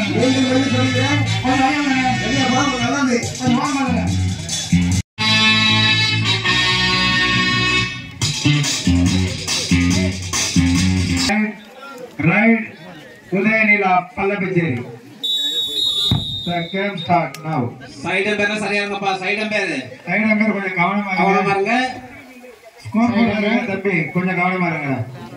ஏழு மணி சொல்லிக்கிறேன் வெளியே போக நல்லது Right, Udayanila, Pallapacheri. The game start now. சைடம் பேர சரியாங்கப்பா சைடம் பேரு Side number கொஞ்சம் கவனமா கவனமா இருங்க. இருங்க Score போடுங்க தம்பி கொஞ்சம் கவனமா இருங்க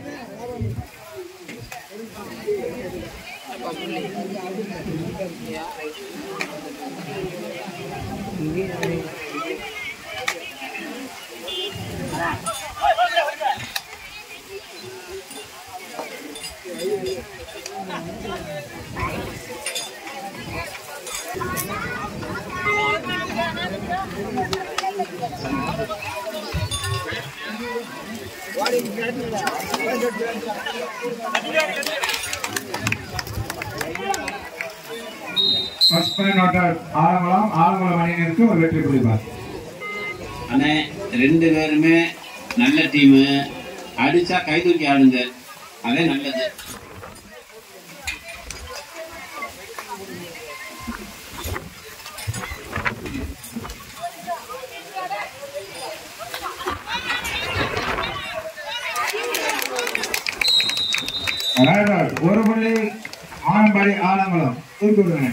ஃபர்ஸ்ட் பாயிண்ட் நோட்டர் ஆலங்குளம் ஆலங்குளம் அணியினருக்கு ஒரு வெற்றி புள்ளிபார் அண்ணே ரெண்டு பேருமே நல்ல டீமு அடிச்சா கை தூக்கி ஆடுங்க அதே நல்லது ரைடர் ஒரு புள்ளி ஆனம்பாடி ஆலங்குளம் தூக்கி விடுங்க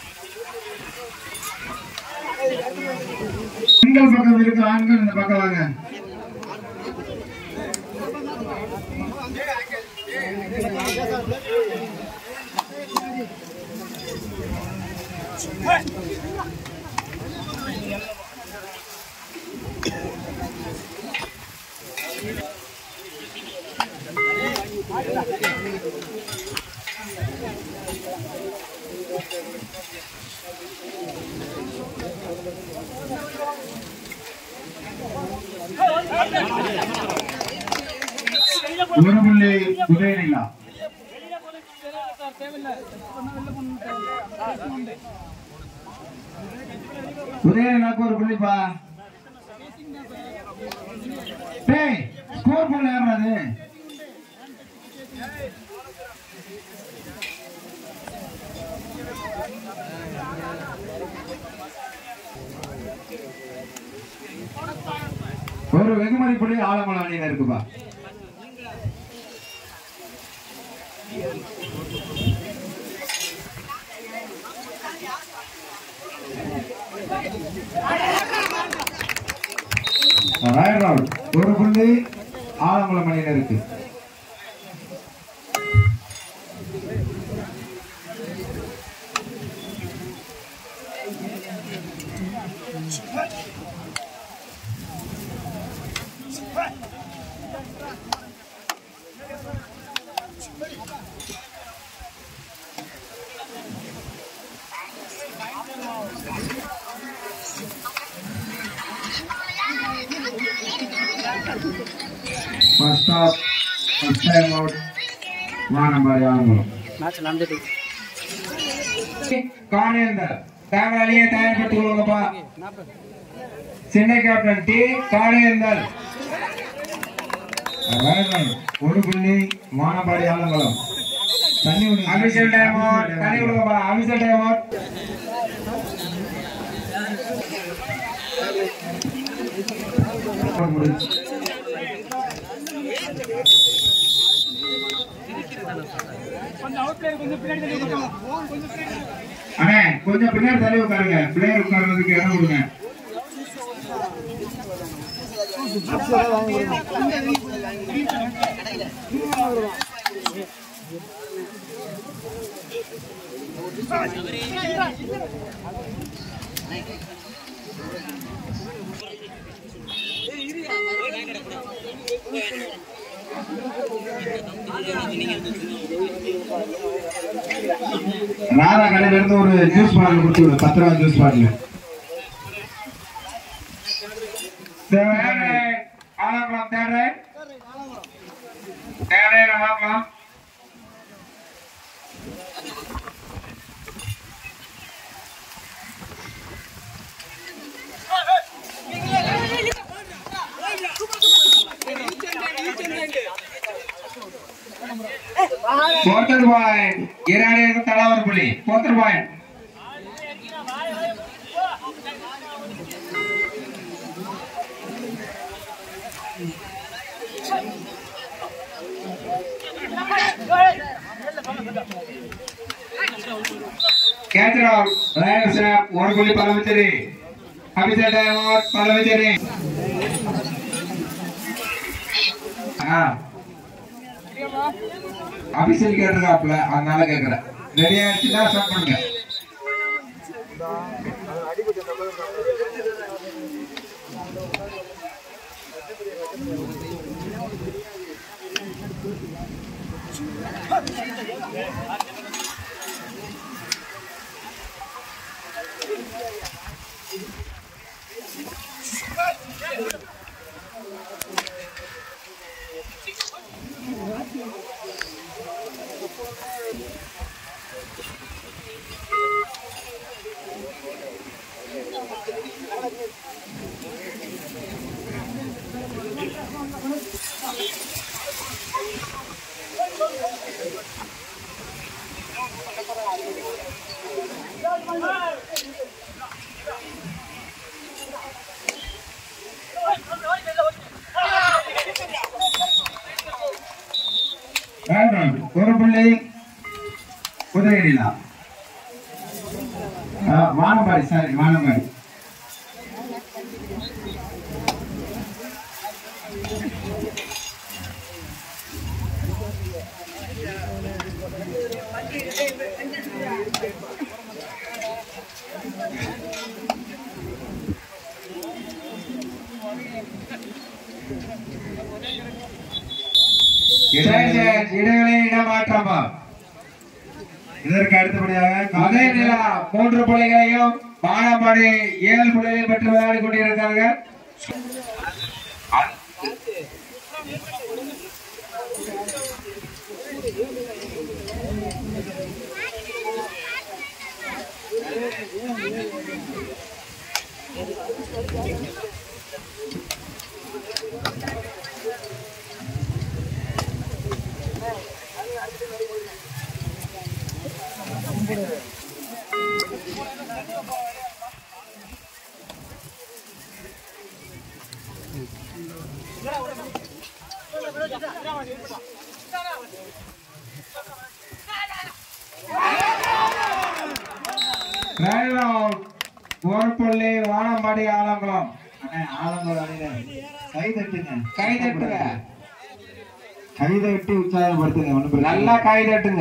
பெண்கள் பக்கம் இருக்க ஆண்கள் இந்த பக்கம் வாங்க ஒரு புள்ளி உதயநிலா உதயநிலாக்கு ஒரு புள்ளிப்பா டேய் ஸ்கோர் போல ஏறாது ஒரு வெகுமதி புள்ளி ஆலங்குளம் அணியில இருக்குப்பா ராயல் ரவுண்ட் ஒரு புள்ளி ஆலங்குளம் அணியினருக்கு first off first time out Vanambadi Alangulam காணேந்தர் தேவையாலேயே தயார்படுத்திக் கொள்ளுங்கப்பா சென்னை கேப்டன் டி காணேந்தர் ராயல் ஒரு புள்ளி வானம்பாடி ஆலங்குளம் தண்ணி விடுங்க அபிஷேக் டைம் அவுட் தண்ணி விடுங்கப்பா அபிஷேக் டைம் அவுட் முடிஞ்சு அண்ணே கொஞ்சம் பின்னாடி தள்ளி உட்காருங்க பிளேயர் உட்கார்றதுக்கு இடம் கொடுங்க ராதா கடையில இருந்து ஒரு ஜூஸ் பாட்டில் கொடுத்து விடு பத்து ரூபா juice bottle Alangulam third right third right Alangulam quarter point இரு அணியினருக்கு தலா ஒரு புள்ளி quarter point catch out line up ஒரு புள்ளி பரமச்சேரி அபிஷேக் டைம் அவுட் பரமச்சேரி ஆ அபிஷேக் கேட்டிருக்காப்ல அதனால கேக்குறேன் ரெடி ஆயிடுச்சுன்னா ஸ்டார்ட் பண்ணுங்க வேண்டாம். ஒரு புள்ளி குதிரையிலா வானம்பாடி சாரி வானம்பாடி இடைவெளி இடமாற்றமா இதற்கு அடுத்தபடியாக அதே நிலா மூன்று புள்ளிகளையும் வானம்பாடி ஏழு புள்ளிகளையும் பெற்று விளையாடி கொண்டிருக்கிறார்கள் Line out. ஒரு புள்ளி வானம்பாடி ஆலங்குளம் அண்ணே, ஆலங்குளம் அணியினர் கை தட்டுங்க கை தட்டுங்க கை தட்டி உற்சாகப்படுத்துங்க ஒண்ணும் பிரச்சனை நல்லா கை தட்டுங்க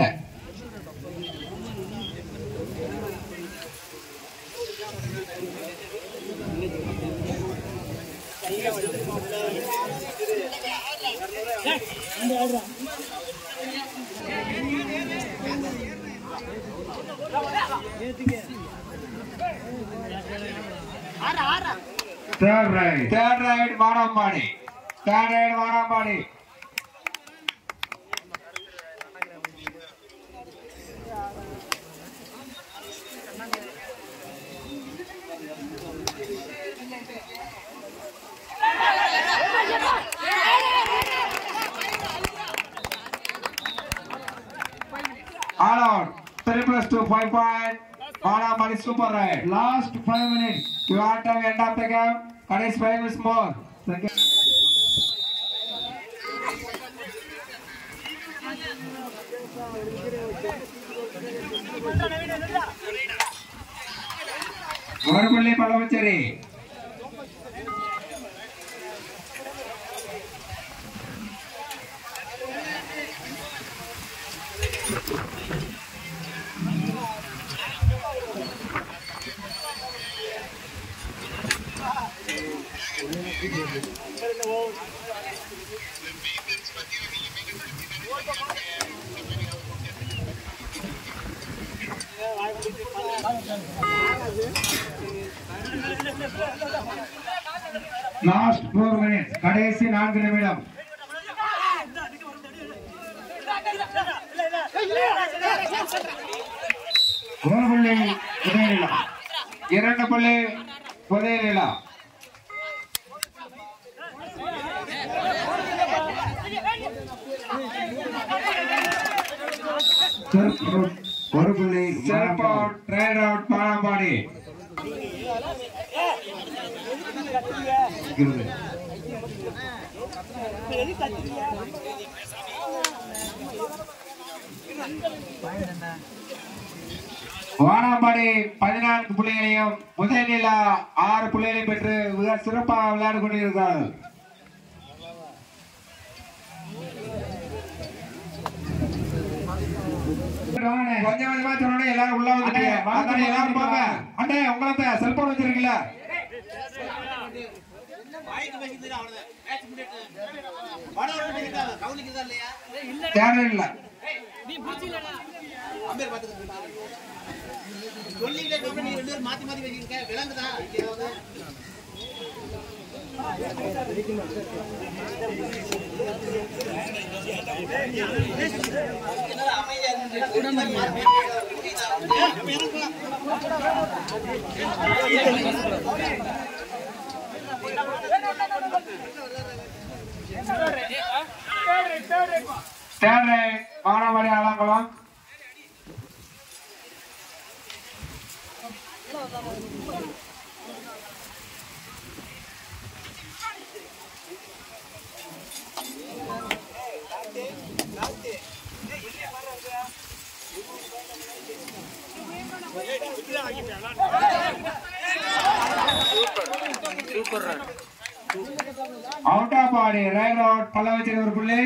third right third right Vanambadi third right Vanambadi All out. 3 plus 2, 5 point. Vanambadi super right last five minutes You want to end of the game? Kadis five is more. ஒரு புள்ளி பழவச்சேரி லாஸ்ட் ஃபோர் மினிட்ஸ் கடைசி நான்கு நிமிடம் ஒரு புள்ளி உதயநிலா இரண்டு புள்ளி உதயநிலா ஒரு புள்ளி செல்ஃப் அவுட் ட்ரைட் அவுட் பாலாம்பாடி வானாம்பாடி பதினான்கு புள்ளிகளையும் முதலிலா ஆறு புள்ளிகளையும் பெற்று மிக சிறப்பாக விளையாடி கொண்டிருக்கிறார்கள் கொஞ்சம் கொஞ்சமா சொன்னோட எல்லாரும் உள்ள வந்துட்டீங்க அண்ணே, எல்லாரும் போங்க அண்ணே உங்களை செல்போன் வச்சிருக்கீங்களா தேவை இல்ல மாத்தி மாத்தி வச்சிருக்க விளங்குதா தேவை மானாமணி ஆலங்குளம் அவுட் ஆஃப் ஆடி ரைட் அவுட் பல்ல வச்சிருக்க ஒரு புள்ளி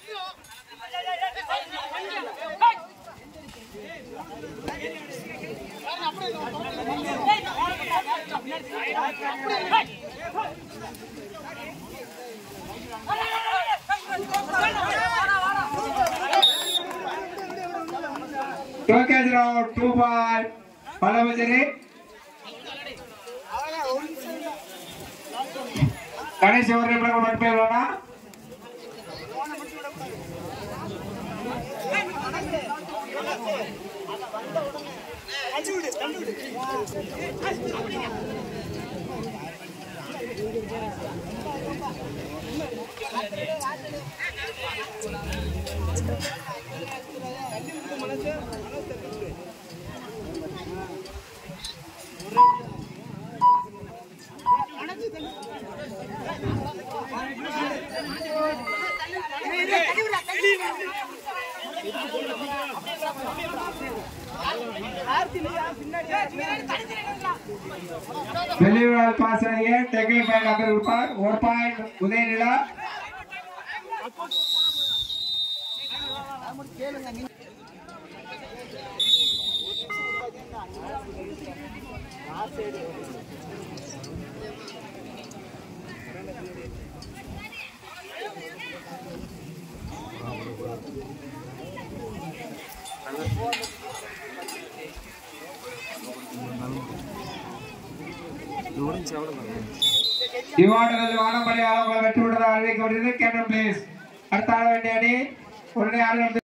டோக்கேஜ் ரவுட் டூ பால் பல்ல வச்சிரு கணேஷ் ஒரு நிமிடம் மட்டும் பேர் வேணா வெளியூர் பாஸ் ஆகிய டெக்னிக் பாயிண்ட் அக்கறை இருப்பார் ஒரு பாயிண்ட் உதயநிலா இவ்வாண்டுகளில் வானப்பள்ளி ஆளுங்களை வெற்றி விடுறதா அறிவிக்கப்படுகிறது கேப்டன் பிளேஸ் அடுத்த ஆட வேண்டிய அணி உடனே ஆடுகிறது